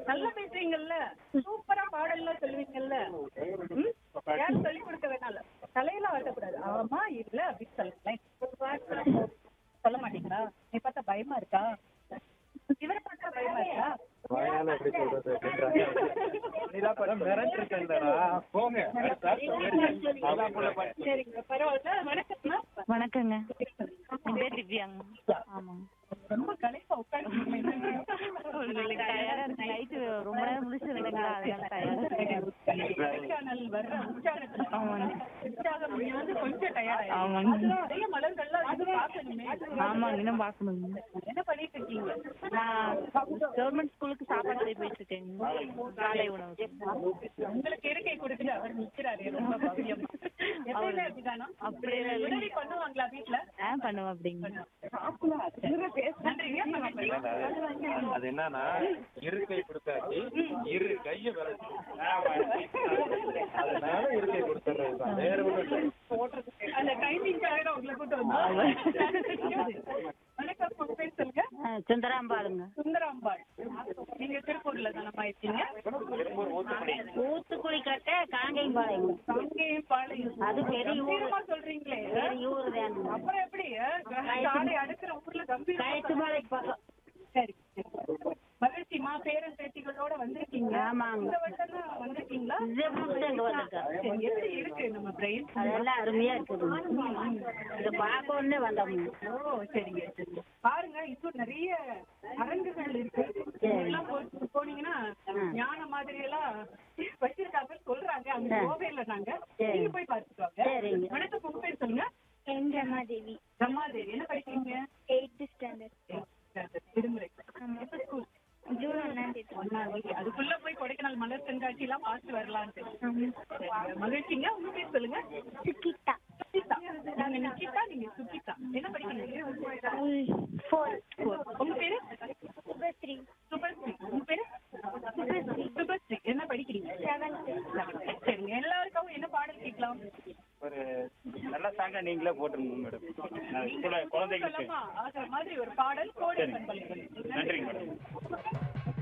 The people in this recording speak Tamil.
நல்லா பேசுவீங்கல்ல சூப்பரா பாடல்லாம் சொல்லுவீங்கல்ல ம்? யாரும் சொல்லி கொடுக்க வேணால தலையெல்லாம் ஆட்டக்கூடாது ஆமா இல்ல அப்படின்னு சொல்லுங்களேன் சொல்ல மாட்டீங்களா நீ பார்த்தா பயமா இருக்கா இவரை பார்த்தா பயமா இருக்கா வாயால எப்படி சொல்றது அப்படின்றாங்க. நீதான் படம் மிரட்டிருக்கேன்டா. போங்க அதான் போல பாட்டு. சரிங்க பரவாயில்ல வணக்கம்மா வணக்கங்க என் பேர் திவ்யாங்க ஆமாங்க ரொம்ப களைப்பா உட்காந்து உங்களுக்கு டயர்டா இருக்கு நைட்டு ரொம்ப நேரம் முடிச்சிருந்தீங்களா அதனால டயர்டா கொடைக்கானல் வர்ற உற்சாகத்துல ஆமாங்க. உற்சாகம் வந்து கொஞ்சம் டயர்ட் ஆமாங்க. நிறைய மலர்கள்லாம் வந்து பார்க்கணுமே ஆமாங்க இன்னும் பார்க்கணுங்க என்ன பண்ணிட்டு இருக்கீங்க நான் கவர்மெண்ட் ஸ்கூலுக்கு சாப்பாடு செய்ய போயிட்டு இருக்கேங்க காலை உணவு உங்களுக்கு இருக்கை கொடுத்துட்டு அவர் நிக்கிறாரு ரொம்ப பவ்யம் எப்பயுமே அப்படிதானா அப்படியே உதவி பண்ணுவாங்களா வீட்டுல ஆ பண்ணுவோம் அப்படிங்க நன்றிங்க அது என்னன்னா இருக்கை கொடுத்தாச்சு இரு கைய விரட்டு அதனால இருக்கை கொடுத்துறது தான். வேற ஒண்ணும் இல்லை. அந்த டைமிங்காக உங்களை கூட்டு வந்தோம் வணக்கம் உங்க பேர் சொல்லுங்க சுந்தராம்பாளுங்க சுந்தராம்பாள் நீங்க திருப்பூர்ல தானம்மா இருக்கீங்க திருப்பூர் ஊத்துக்குடி. ஊத்துக்குழி கட்ட காங்கேயம்பாளையம் அங்கேயும் பாளையம் அது பெரிய ஊர். கம்பீரமா சொல்றீங்களே ஊர் தான் அப்புறம் எப்படி காலை அடுக்கிற ஊர்ல கம்பீரமா கயத்துப்பாளையம் பக்கம் சரி சரி. மகிழ்ச்சிமா பேரன் பேத்திகளோட வந்திருக்கீங்க ஆமாங்க. இந்த வருஷம் தான் வந்திருக்கீங்களா அங்க வந்திருக்கேன் சரி, எப்படி இருக்கு நம்ம பிரெயின் அதெல்லாம் அருமையா இருக்குது இதை பார்க்கணுன்னே வந்தோம் ஓ சரிங்க சரிங்க. பாருங்க இன்னும் நிறைய அரங்குகள் இருக்கு எல்லாம் போ- போனீங்கன்னா ஞான மாதிரி எல்லாம் வச்சிருக்காங்க சொல்றாங்க அங்க கோவையில நாங்க சரி. நீங்க போய் பார்த்துட்டு வாங்க சரிங்க. வணக்கம் உங்க பேர் சொல்லுங்க என் ரமாதேவி ரமாதேவி என்ன படிக்கிறீங்க எயித்து ஸ்டாண்டர்ட் விடுமுறை எப்ப ஸ்கூல் ஜூன் ஒன்றாம் தேதி ஒன்னாம் தேதி. அதுக்குள்ள போய் கொடைக்கானல் மலர் கண்காட்சி எல்லாம் பார்த்து வரலான்ட்டு சரிங்க. மகிழ்ச்சிங்க உங்க பேர் சொல்லுங்க சுகிதா சுகிதா நாங்க நிக்கிதா நீங்க சுகிதா என்ன படிக்கிறீங்க ஃபோர் உங்க பேரு சுபஸ்ரீ சுபஸ்ரீ உங்க பேரு சுபஸ்ரீ சுபஸ்ரீ என்ன படிக்கிறீங்க செவன்த் சரிங்க எல்லாருக்கும் என்ன பாடல் கேட்கலாம் ஒரு நல்ல சாங்கா நீங்களே போட்டுருங்க மேடம் நான் ஸ்கூல்ல குழந்தைகளுக்கு சொல்லமா ஆகிற மாதிரி ஒரு பாடல் கோடை பண்பலை நன்றிங்க மேடம்